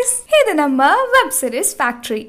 guys இது நம்ம web series factory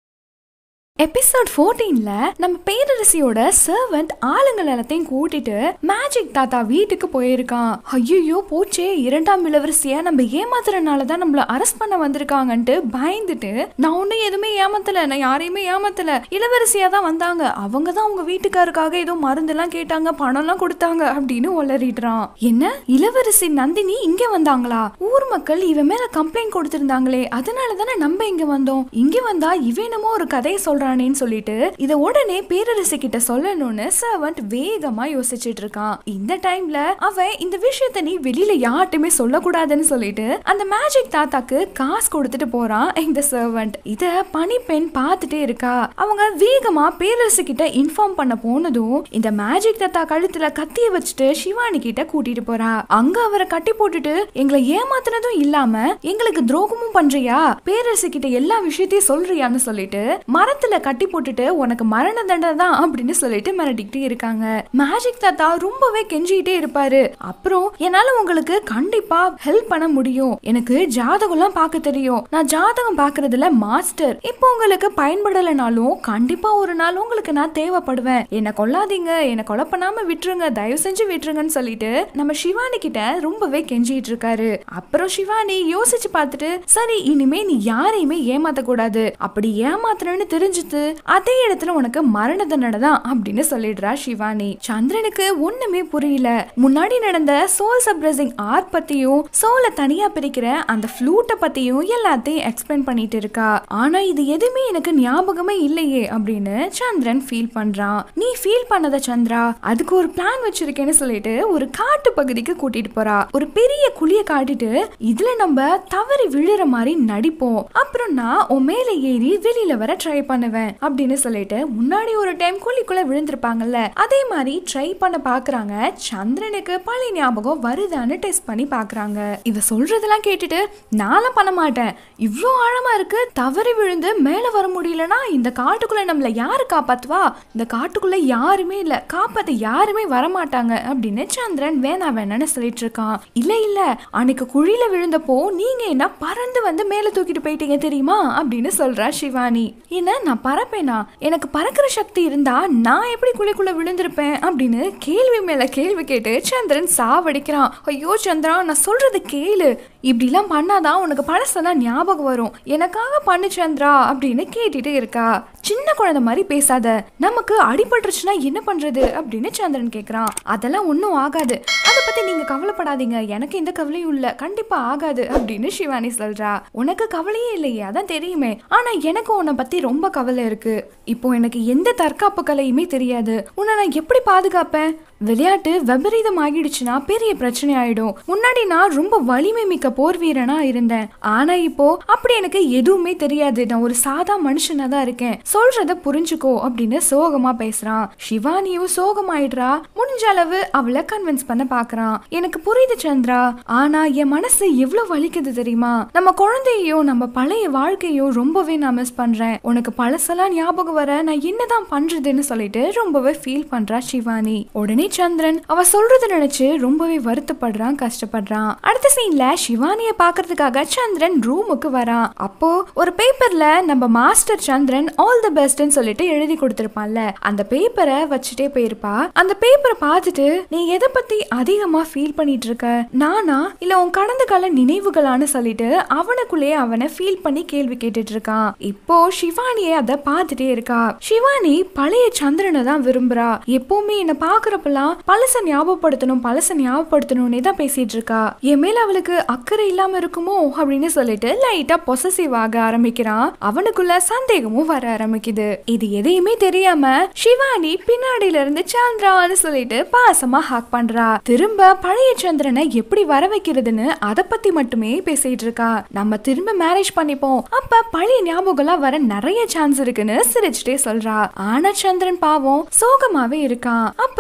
episode 14ல நம்ம பேரரசியோட சர்வெண்ட் ஆளுங்கள் எல்லாத்தையும் கூட்டிட்டு மேஜிக் தாத்தா வீட்டுக்கு போயிருக்கான் ஐயோ போச்சே இரண்டாம் இளவரசிய நம்ம ஏமாத்துறனால தான் நம்மள அரெஸ்ட் பண்ண வந்திருக்காங்கன்ட்டு பயந்துட்டு நான் ஒன்னும் எதுவுமே ஏமாத்தல நான் யாரையுமே ஏமாத்தல இளவரசியா தான் வந்தாங்க அவங்க தான் உங்க வீட்டுக்காருக்காக ஏதோ மருந்தெல்லாம் கேட்டாங்க பணம்லாம் கொடுத்தாங்க அப்படின்னு உளறிடுறான் என்ன இளவரசி நந்தினி இங்க வந்தாங்களா ஊர் மக்கள் இவன் மேல கம்ப்ளைண்ட் கொடுத்திருந்தாங்களே அதனால தானே நம்ம இங்க வந்தோம் இங்க வந்தா இவனமோ ஒரு கதையை சொல்றானேன்னு சொல்லிட்டு இத உடனே பேரரசி கிட்ட சொல்லணும்னு சர்வன்ட் வேகமா யோசிச்சுட்டு இருக்கான் இந்த டைம்ல அவன் இந்த விஷயத்த நீ வெளியில யார்ட்டுமே சொல்லக்கூடாதுன்னு சொல்லிட்டு அந்த மேஜிக் தாத்தாக்கு காசு கொடுத்துட்டு போறான் இந்த சர்வன்ட் இத பனிப்பெண் பார்த்துட்டே இருக்கா அவங்க வேகமா பேரரசு கிட்ட இன்ஃபார்ம் பண்ண போனதும் இந்த மேஜிக் தாத்தா கழுத்துல கத்திய வச்சுட்டு சிவானி கிட்ட கூட்டிட்டு போறா அங்க அவரை கட்டி போட்டுட்டு எங்களை ஏமாத்துனதும் இல்லாம எங்களுக்கு துரோகமும் பண்றியா பேரரசு கிட்ட எல்லா விஷயத்தையும் சொல்றியான்னு சொல்லிட்டு மரத்துல கட்டி போட்டுட்டு உனக்கு மரண தண்டனை தான் அப்படின்னு சொல்லிட்டு மிரட்டிக்கிட்டே இருக்காங்க மேஜிக் தாத்தா ரொம்பவே கெஞ்சிக்கிட்டே இருப்பாரு அப்புறம் என்னால உங்களுக்கு கண்டிப்பா ஹெல்ப் பண்ண முடியும் எனக்கு ஜாதகம்லாம் பார்க்க தெரியும் நான் ஜாதகம் பார்க்கறதுல மாஸ்டர் இப்போ உங்களுக்கு பயன்படலைனாலும் கண்டிப்பா ஒரு நாள் உங்களுக்கு நான் தேவைப்படுவேன் என்ன கொல்லாதீங்க என்ன கொலை பண்ணாம விட்டுருங்க தயவு செஞ்சு விட்டுருங்கன்னு சொல்லிட்டு நம்ம சிவானி கிட்ட ரொம்பவே கெஞ்சிட்டு இருக்காரு அப்புறம் சிவானி யோசிச்சு பார்த்துட்டு சரி இனிமே நீ யாரையுமே ஏமாத்த கூடாது அப்படி ஏமாத்துறேன்னு தெரிஞ்சுது அதே இடத்துல உனக்கு மரண தண்டனை தான் அப்படின்னு சொல்லிடுறா சிவானி சந்திரனுக்கு ஒண்ணுமே புரியல முன்னாடி நடந்த சோல் சப்ரசிங் ஆர்ட் பத்தியும் சோலை தனியா பிரிக்கிற அந்த ஃப்ளூட்டை பத்தியும் எல்லாத்தையும் எக்ஸ்பிளைன் பண்ணிட்டு இருக்கா ஆனா இது எதுவுமே எனக்கு ஞாபகமே இல்லையே அப்படின்னு சந்திரன் ஃபீல் பண்றான் நீ ஃபீல் பண்ணத சந்திரா அதுக்கு ஒரு பிளான் வச்சிருக்கேன்னு சொல்லிட்டு ஒரு காட்டு பகுதிக்கு கூட்டிட்டு போறா ஒரு பெரிய குழிய காட்டிட்டு இதுல நம்ம தவறி விழுற மாதிரி நடிப்போம் அப்புறம் நான் உன் மேல ஏறி வெளியில வர ட்ரை பண்ணுவேன் அப்படின்னு சொல்லிட்டு முன்னாடி ஒரு டைம் குழிக்குள்ள விழுந்திருப்பாங்கல்ல அதே மாதிரி ட்ரை பண்ண பாக்குறாங்க சந்திரனுக்கு பழைய ஞாபகம் வருதான்னு டெஸ்ட் பண்ணி பாக்குறாங்க இவ சொல்றதெல்லாம் கேட்டுட்டு நான்லாம் பண்ண மாட்டேன் இவ்ளோ ஆழமா இருக்கு தவறி விழுந்து மேல வர முடியலனா இந்த காட்டுக்குள்ள நம்மள யாரு காப்பாத்துவா இந்த காட்டுக்குள்ள யாருமே இல்ல காப்பாத்த யாருமே வர மாட்டாங்க அப்படின்னு சந்திரன் வேணா வேணான்னு சொல்லிட்டு இருக்கான் இல்ல இல்ல அன்னைக்கு குழியில விழுந்தப்போ நீங்க என்ன பறந்து வந்து மேல தூக்கிட்டு போயிட்டீங்க தெரியுமா அப்படின்னு சொல்றா சிவானி என்ன நான் பறப்பேனா எனக்கு பறக்கிற சக்தி இருந்தா நான் எப்படி குழிக்குள்ள விழுந்திருப்பேன் அப்படின்னு கேள்வி மேல கேள்வி கேட்டு சந்திரன் சாவடிக்கிறான் ஐயோ சந்திரா நான் சொல்றது கேளு இப்படிலாம் பண்ணாதான் உனக்கு பழசெல்லாம் ஞாபகம் வரும் எனக்காக பண்ணு சந்திரா அப்படின்னு கேட்டுட்டு இருக்கா சின்ன குழந்தை மாதிரி பேசாத நமக்கு அடிபட்டுருச்சுன்னா என்ன பண்றது அப்படின்னு சந்திரன் கேக்குறான் அதெல்லாம் ஒன்றும் ஆகாது அதை பத்தி நீங்க கவலைப்படாதீங்க எனக்கு எந்த கவலையும் இல்ல கண்டிப்பா ஆகாது அப்படின்னு சிவானி சொல்றா உனக்கு கவலையே இல்லையே அதான் தெரியுமே ஆனா எனக்கு உன்னை பத்தி ரொம்ப கவலை இருக்கு இப்போ எனக்கு எந்த தற்காப்பு கலையுமே தெரியாது உன்னை நான் எப்படி பாதுகாப்பேன் விளையாட்டு விபரீதம் ஆகிடுச்சுன்னா பெரிய பிரச்சனை ஆயிடும் முன்னாடி நான் ரொம்ப வலிமை மிக்க போர் வீரனா இருந்தேன் ஆனா இப்போ அப்படி எனக்கு எதுவுமே தெரியாது நான் ஒரு சாதா மனுஷனா தான் இருக்கேன் சொல்றத புரிஞ்சுக்கோ அப்படின்னு சோகமா பேசுறான் சிவானியும் சோகமாயிடுறா முடிஞ்ச அளவு அவளை கன்வின்ஸ் பண்ண பாக்குறான் எனக்கு புரியுது சந்திரா ஆனா என் மனசு எவ்வளவு வலிக்குது தெரியுமா நம்ம குழந்தையையும் நம்ம பழைய வாழ்க்கையும் ரொம்பவே நான் மிஸ் பண்றேன் உனக்கு பழசெல்லாம் ஞாபகம் வர நான் என்னதான் பண்றதுன்னு சொல்லிட்டு ரொம்பவே ஃபீல் பண்றா சிவானி உடனே சந்திரன் அவ சொல்றத நினைச்சு ரொம்பவே வருத்தப்படுறான் கஷ்டப்படுறான் அடுத்த சீன்ல சிவானிய பாக்குறதுக்காக சந்திரன் ரூமுக்கு வரான் அப்போ ஒரு பேப்பர்ல நம்ம மாஸ்டர் சந்திரன் ஆல் தி பெஸ்ட்னு சொல்லிட்டு எழுதி கொடுத்திருப்பான்ல அந்த பேப்பரை வச்சுட்டே போயிருப்பா அந்த பேப்பரை பார்த்துட்டு நீ எதை பத்தி அதிகமா ஃபீல் பண்ணிட்டு இருக்க நானா இல்ல உன் கடந்த கால நினைவுகளான்னு சொல்லிட்டு அவனுக்குள்ளேயே அவனை ஃபீல் பண்ணி கேள்வி கேட்டுட்டு இருக்கான் இப்போ சிவானியே அதை பார்த்துட்டே இருக்கா சிவானி பழைய சந்திரனை தான் விரும்புறா எப்பவுமே என்ன பாக்குறப்பெல்லாம் பழச ஞாபகப்படுத்தணும் பழச ஞாபகப்படுத்தணும்னே தான் பேசிட்டு இருக்கா என் மேல அவளுக்கு அக்கறை இல்லாம இருக்குமோ அப்படின்னு சொல்லிட்டு லைட்டா பொசசிவ் ஆக ஆரம்பிக்கிறான் அவனுக்குள்ள சந்தேகமும் வர ஆரம்பிக்குது இது எதையுமே தெரியாம சிவானி பின்னாடியில இருந்து சந்திரான்னு சொல்லிட்டு பாசமா ஹாக் பண்றா திரும்ப பழைய சந்திரனை எப்படி வர வைக்கிறதுன்னு அதை பத்தி மட்டுமே பேசிட்டு இருக்கா நம்ம திரும்ப மேரேஜ் பண்ணிப்போம் அப்ப பழைய ஞாபகம்லாம் வர நிறைய சான்ஸ் இருக்குன்னு சிரிச்சுட்டே சொல்றா ஆனா சந்திரன் பாவம் சோகமாவே இருக்கான் அப்புறம் நம்ம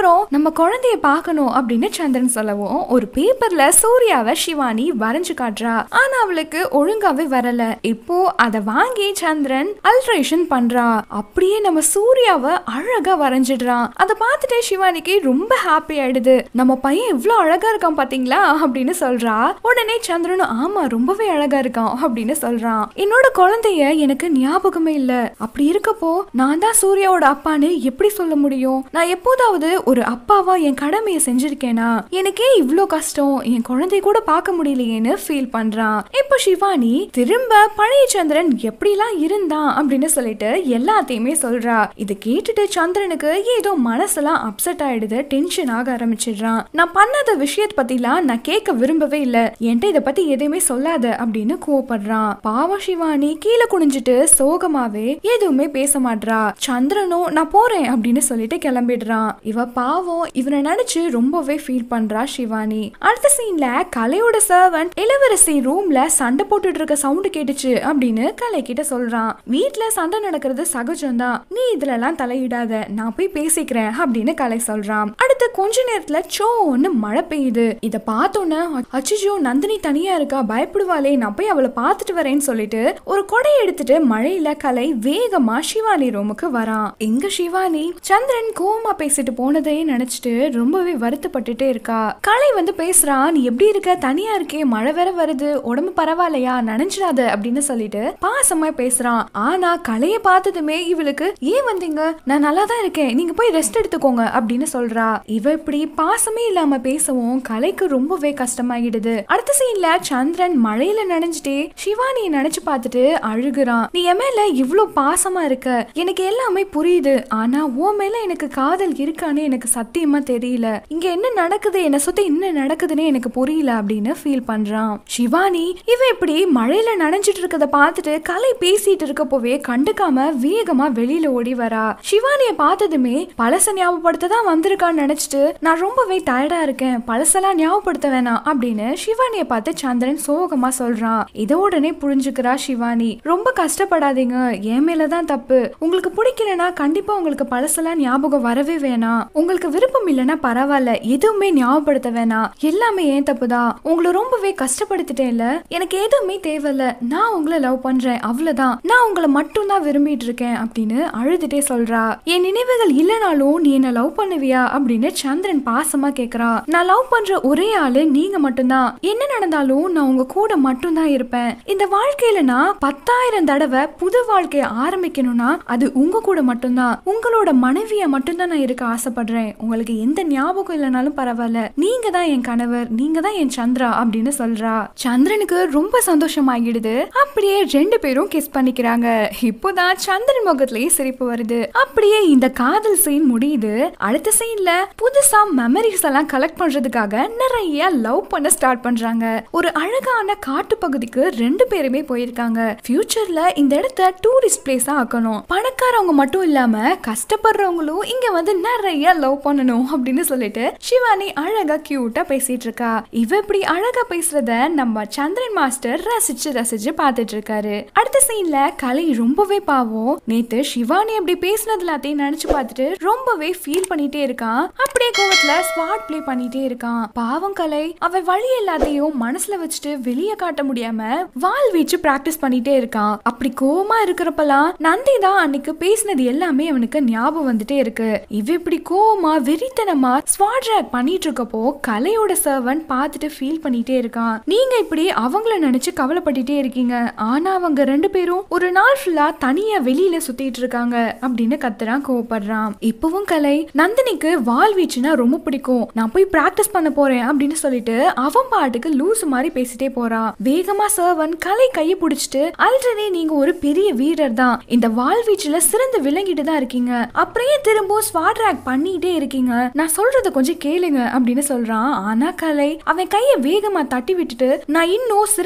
நம்ம குழந்தைய பார்க்கணும் அப்படின்னு சந்திரன் சொல்லவும் ஒரு பேப்பர்ல சூர்யாவை சிவானி வரைஞ்சு காட்டுறா ஆனா அவளுக்கு ஒழுங்காவே வரல இப்போ அதை வாங்கி சந்திரன் அல்ட்ரேஷன் பண்றா அப்படியே நம்ம சூர்யாவை அழகா வரைஞ்சிடுறான் அதை பார்த்துட்டு சிவானிக்கு ரொம்ப ஹாப்பி ஆயிடுது நம்ம பையன் இவ்வளோ அழகா இருக்கான் பாத்தீங்களா அப்படின்னு சொல்றா உடனே சந்திரனும் ஆமா ரொம்பவே அழகா இருக்கான் அப்படின்னு சொல்றான் என்னோட குழந்தைய எனக்கு ஞாபகமே இல்ல அப்படி இருக்கப்போ நான் தான் சூர்யாவோட அப்பான்னு எப்படி சொல்ல முடியும் நான் எப்போதாவது ஒரு அப்பாவா என் கடமையை செஞ்சிருக்கேனா எனக்கே இவ்ளோ கஷ்டம் என் குழந்தைய கூட பார்க்க முடியலையேன்னு ஃபீல் பண்றான் இப்போ சிவானி திரும்ப பழைய சந்திரன் எப்படிலாம் இருந்தான் அப்படின்னு சொல்லிட்டு எல்லாத்தையுமே சொல்றா இதை கேட்டுட்டு சந்திரனுக்கு ஏதோ மனசெல்லாம் அப்செட் ஆயிடுது டென்ஷன் ஆக ஆரம்பிச்சிடுறான் நான் பண்ணாத விஷயத்தை பத்திலாம் நான் கேட்க விரும்பவே இல்ல என்கிட்ட இதை பத்தி எதுவுமே சொல்லாத அப்படின்னு கோவப்படுறான் பாவம் சிவானி கீழே குனிஞ்சிட்டு சோகமாவே எதுவுமே பேச மாட்றா சந்திரனும் நான் போறேன் அப்படின்னு சொல்லிட்டு கிளம்பிடுறான் இவ பாவம் இவனை நினைச்சு ரொம்பவே ஃபீல் பண்றா சிவானி அடுத்த சீன்ல கலையோட சர்வன்ட் இளவரசி ரூம்ல சண்டை போட்டுட்டு இருக்க சவுண்ட் கேட்டுச்சு அப்படின்னு கலை கிட்ட சொல்றான் வீட்ல சண்டை நடக்கிறது சகஜம்தான் நீ இதுல எல்லாம் தலையிடாத நான் போய் பேசிக்கிறேன் அப்படின்னு கலை சொல்றான் அடுத்து கொஞ்ச நேரத்துல சோன்னு மழை பெய்யுது இத பார்த்தோன்னே அச்சிஜோ நந்தினி தனியா இருக்கா பயப்படுவாளே நான் போய் அவளை பார்த்துட்டு வரேன்னு சொல்லிட்டு ஒரு கொடை எடுத்துட்டு மழையில கலை வேகமா சிவானி ரூமுக்கு வரான் எங்க சிவானி சந்திரன் கோவமா பேசிட்டு போனதே நினைச்சிட்டு ரொம்பவே வருத்தப்பட்டுட்டே இருக்கா கலை வந்து பேசுறான் நீ எப்படி இருக்க தனியா இருக்கே மழை வேற வருது உடம்பு பரவாயில்லையா நனைஞ்சிடாத அப்படின்னு சொல்லிட்டு பாசமா பேசுறான் ஆனா கலைய பார்த்ததுமே இவளுக்கு ஏன் வந்தீங்க நான் நல்லா தான் இருக்கேன் நீங்க போய் ரெஸ்ட் எடுத்துக்கோங்க அப்படின்னு சொல்றா இவ இப்படி பாசமே இல்லாம பேசவும் கலைக்கு ரொம்பவே கஷ்டமாகிடுது அடுத்த சீன்ல சந்திரன் மழையில நனைஞ்சிட்டே சிவானியை நினைச்சு பார்த்துட்டு அழுகுறான் நீ என் மேல இவ்ளோ பாசமா இருக்க எனக்கு எல்லாமே புரியுது ஆனா உன் மேல எனக்கு காதல் இருக்கான்னு எனக்கு சத்தியமா தெரியல இங்க என்ன நடக்குது என்ன சுத்தி என்ன நடக்குதுன்னு எனக்கு புரியல அப்படின்னு ஃபீல் பண்றான் சிவானி இவ இப்படி மழையில நனைஞ்சிட்டு இருக்கத பார்த்துட்டு கலை பேசிட்டு இருக்கப்போவே கண்டுக்காம வேகமா வெளியில ஓடி வரா சிவானிய பார்த்ததுமே பழச ஞாபகப்படுத்த தான் வந்திருக்கான்னு நினைச்சிட்டு நான் ரொம்பவே டயர்டா இருக்கேன் பழசெல்லாம் ஞாபகப்படுத்த வேணாம் அப்படின்னு சிவானிய பார்த்து சந்திரன் சோகமா சொல்றான் இத உடனே புரிஞ்சுக்கிறா சிவானி ரொம்ப கஷ்டப்படாதீங்க என் மேலதான் தப்பு உங்களுக்கு பிடிக்கலனா கண்டிப்பா உங்களுக்கு பழசெல்லாம் ஞாபகம் வரவே வேணாம் உங்களுக்கு விருப்பம் இல்லைன்னா பரவாயில்ல எதுவுமே ஞாபகப்படுத்த வேணாம் எல்லாமே ஏன் தப்பு தான் உங்களை ரொம்பவே கஷ்டப்படுத்திட்டேன்ல எனக்கு எதுவுமே தேவையில்ல நான் உங்களை லவ் பண்றேன் அவ்வளவுதான் நான் உங்களை மட்டும் தான் விரும்பிட்டு இருக்கேன் அப்படின்னு அழுதுட்டே சொல்றா என் நினைவுகள் இல்லைனாலும் நீ என்ன லவ் பண்ணுவியா அப்படின்னு சந்திரன் பாசமா கேக்குறா நான் லவ் பண்ற ஒரே ஆளு நீங்க மட்டும்தான் என்ன நடந்தாலும் நான் உங்க கூட மட்டும்தான் இருப்பேன் இந்த வாழ்க்கையில நான் பத்தாயிரம் தடவை புது வாழ்க்கைய ஆரம்பிக்கணும்னா அது உங்க கூட மட்டும்தான் உங்களோட மனைவிய மட்டும்தான் நான் இருக்க ஆசைப்படுறேன் உங்களுக்கு எந்த ஞாபகம் இல்லைனாலும் பரவாயில்ல நீங்க தான் என் கணவர் நீங்க தான் என் சந்திரா அப்படின்னு சொல்றா சந்திரனுக்கு ரொம்ப சந்தோஷமாகிடுது அப்படியே ரெண்டு பேரும் கிஸ் பண்ணிக்கிறாங்க இப்போதான் சந்திரன் முகத்திலேயே சிரிப்பு வருது அப்படியே இந்த காதல் சீன் முடியுது அடுத்த சீன்ல புதுசா மெமரிஸ் எல்லாம் கலெக்ட் பண்றதுக்காக நிறைய லவ் பண்ண ஸ்டார்ட் பண்றாங்க ஒரு அழகான காட்டு பகுதிக்கு ரெண்டு பேருமே போயிருக்காங்க ஃபியூச்சர்ல இந்த இடத்த டூரிஸ்ட் பிளேஸா ஆக்கணும் பணக்காரவங்க மட்டும் இல்லாம கஷ்டப்படுறவங்களும் இங்க வந்து நிறைய லவ் பண்ணணும் அப்படின்னு சொல்லிட்டு சிவானி அழகா கியூட்டா பேசிட்டு இருக்கா இவ இப்படி அழகா பேசுறத நம்ம சந்திரன் மாஸ்டர் ரசிச்சு ரசிச்சு பார்த்துட்டு இருக்காரு அடுத்த சீன்ல கலை ரொம்பவே பாவம் நேத்து சிவானி அப்படி பேசினது எல்லாத்தையும் நினைச்சு பார்த்துட்டு ரொம்பவே ஃபீல் பண்ணிட்டே இருக்கான் அப்படியே கோவத்துல ஸ்வாட் ப்ளே பண்ணிட்டே இருக்கான் பாவம் கலை அவ வழி எல்லாத்தையும் மனசுல வச்சுட்டு வெளியே காட்ட முடியாம வால் வீச்சு பிராக்டிஸ் பண்ணிட்டே இருக்கான் அப்படி கோவமா இருக்கிறப்பலாம் நந்தி தான் அன்னைக்கு பேசினது எல்லாமே அவனுக்கு ஞாபகம் வந்துட்டே இருக்கு இவ இப்படி கோவமா வெறித்தனமா ஸ்வாட் ட்ராக் பண்ணிட்டு இருக்கப்போ கலையோட சர்வன் பார்த்துட்டு ஃபீல் பண்ணிட்டே இருக்கான் நீங்க இப்படி அவங்கள நினைச்சு கவலைப்பட்டுட்டே இருக்கீங்க ஆனா அவங்க ரெண்டு பேரும் ஒரு நாள் ஃபுல்லா தனியா வெளியில சுத்திட்டு இருக்காங்க அப்படின்னு கத்துறான் கோவப்படுறான் இப்பவும் கலை நந்தினிக்கு வால் வீச்சுனா ரொம்ப பிடிக்கும் நான் போய் பிராக்டிஸ் பண்ண போறேன் அப்படின்னு சொல்லிட்டு அவன் பாட்டுக்கு லூசு மாதிரி பேசிட்டே போறான் வேகமா சர்வன் கலை கையை பிடிச்சிட்டு ஆல்ரெடி நீங்க ஒரு பெரிய வீரர் தான் இந்த வால் வீச்சுல சிறந்து விளங்கிட்டு தான் இருக்கீங்க அப்படியே திரும்ப ஸ்வாட் ட்ராக் பண்ணிட்டே இருக்கீங்க நான் சொல்றத கொஞ்சம் கேளுங்க அப்படின்னு சொல்றான் ஆனா கலை அவன் கையை வேகமா தட்டி விட்டுட்டு நான் இன்னும் சிறந்த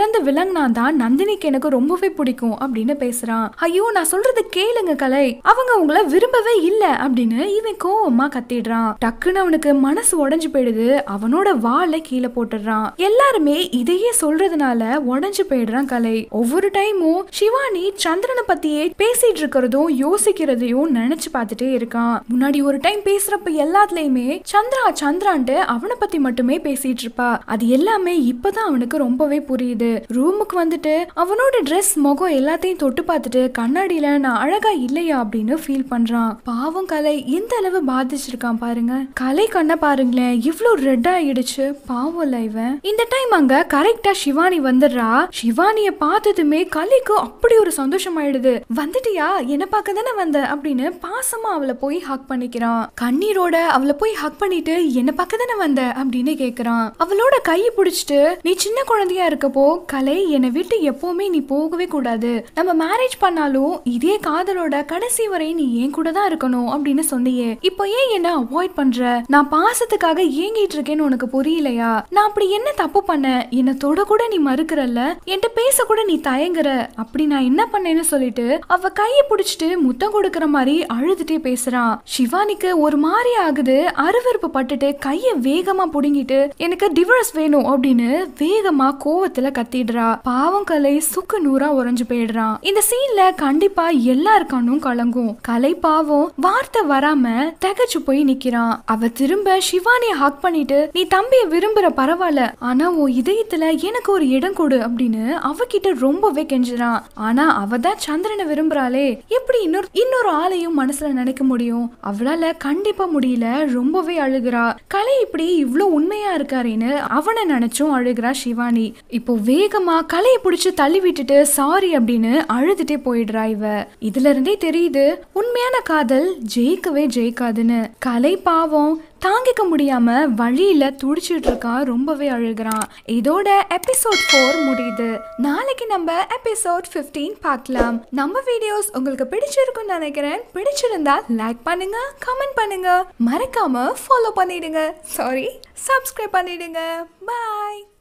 சிறந்து விலங்கினா தான் நந்தினிக்கு எனக்கு ரொம்பவே பிடிக்கும் அப்படின்னு பேசுறான் ஐயோ நான் சொல்றது கேளுங்க கலை அவங்க உங்களை விரும்பவே இல்ல அப்படின்னு இவன் கோவமா கத்திடுறான் டக்குன்னு அவனுக்கு மனசு உடைஞ்சு போயிடுது அவனோட வாளை கீழே போட்டுடுறான் எல்லாருமே இதையே சொல்றதுனால உடைஞ்சு போயிடுறான் கலை ஒவ்வொரு டைமும் சிவானி சந்திரனை பத்தியே பேசிட்டு இருக்கிறதும் யோசிக்கிறதையும் நினைச்சு பார்த்துட்டே இருக்கான் முன்னாடி ஒரு டைம் பேசுறப்ப எல்லாத்துலயுமே சந்திரா சந்திரான்ட்டு அவனை பத்தி மட்டுமே பேசிட்டு இருப்பா அது எல்லாமே இப்பதான் அவனுக்கு ரொம்பவே புரியுது ரூமுக்கு வந்துட்டு அவனோட ட்ரெஸ் முகம் எல்லாத்தையும் தொட்டு பார்த்துட்டு கண்ணாடியில நான் அழகா இல்லையா அப்படின்னு ஃபீல் பண்றான் பாவம் கலை எந்த அளவு பாதிச்சிருக்கான் பாருங்க கலை கண்ணை பாருங்களேன் இவ்ளோ ரெட் ஆயிடுச்சு பாவம் இல்ல இவன் இந்த டைம் அங்க கரெக்டா சிவானி வந்துடுறா சிவானிய பார்த்ததுமே கலைக்கு அப்படி ஒரு சந்தோஷம் ஆயிடுது வந்துட்டியா என்ன பார்க்க தானே வந்த அப்படின்னு பாசமா அவளை போய் ஹக் பண்ணிக்கிறான் கண்ணீரோட அவளை போய் ஹக் பண்ணிட்டு என்ன பார்க்க தானே வந்த அப்படின்னு கேக்குறான் அவளோட கையை பிடிச்சிட்டு நீ சின்ன குழந்தையா இருக்கப்போ கலை என்னை விட்டு எப்பவுமே நீ போகவே கூடாது நம்ம மேரேஜ் பண்ணாலும் இதே காதலோட கடைசி வரை நீ என் கூட தான் இருக்கணும் அப்படின்னு சொன்னியே இப்போ ஏன் என்ன அவாய்ட் பண்ற நான் பாசத்துக்காக ஏங்கிட்டு இருக்கேன்னு உனக்கு புரியலையா நான் அப்படி என்ன தப்பு பண்ணேன் என்ன தொட கூட நீ மறுக்கிறல்ல என்கிட்ட பேச கூட நீ தயங்குற அப்படி நான் என்ன பண்ணேன்னு சொல்லிட்டு அவ கையை பிடிச்சிட்டு முத்தம் கொடுக்கற மாதிரி அழுதுட்டே பேசுறான் சிவானிக்கு ஒரு மாதிரி ஆகுது அருவருப்பு பட்டுட்டு கைய வேகமா புடுங்கிட்டு எனக்கு டிவோர்ஸ் வேணும் அப்படின்னு வேகமா கோவத்துல கத்திடுறா பாவம் கலை சுக்கு நூறா உறைஞ்சு போயிடுறான் இந்த சீன்ல கண்டிப்பா எல்லாருக்கானும் கலங்கும் கலை பாவம் வார்த்தை வராம தகச்சு போய் நிக்கிறான் அவ திரும்ப சிவானிய ஹக் பண்ணிட்டு நீ தம்பிய விரும்புற பரவாயில்ல ஆனா உன் இதயத்துல எனக்கு ஒரு இடம் கொடு அப்படின்னு அவகிட்ட ரொம்பவே கெஞ்சுறான் ஆனா அவ தான் சந்திரனை விரும்புறாளே எப்படி இன்னொரு இன்னொரு ஆளையும் மனசுல நினைக்க முடியும் அவளால கண்டிப்பா முடியல ரொம்பவே அழுகிறா கலை இப்படி இவ்ளோ உண்மையா இருக்காரேன்னு அவனை நினைச்சும் அழுகிறா சிவானி இப்போ வேகமா கலையை பிடிச்சு தள்ளி விட்டுட்டு சாரி அப்படின்னு அழுதுட்டே போயிடுறா இவ இதுல இருந்தே தெரியுது உண்மையான காதல் ஜெயிக்கவே ஜெயிக்காதுன்னு கலை பாவம் தாங்கிக்க முடியாம வழியில துடிச்சிட்டு இருக்கான் ரொம்பவே அழுகிறான் இதோட எபிசோட் ஃபோர் முடியுது நாளைக்கு நம்ம எபிசோட் 15 பார்க்கலாம் நம்ம வீடியோஸ் உங்களுக்கு பிடிச்சிருக்கும்னு நினைக்கிறேன் பிடிச்சிருந்தா லைக் பண்ணுங்க கமெண்ட் பண்ணுங்க மறக்காம ஃபாலோ பண்ணிடுங்க சாரி சப்ஸ்கிரைப் பண்ணிடுங்க பாய்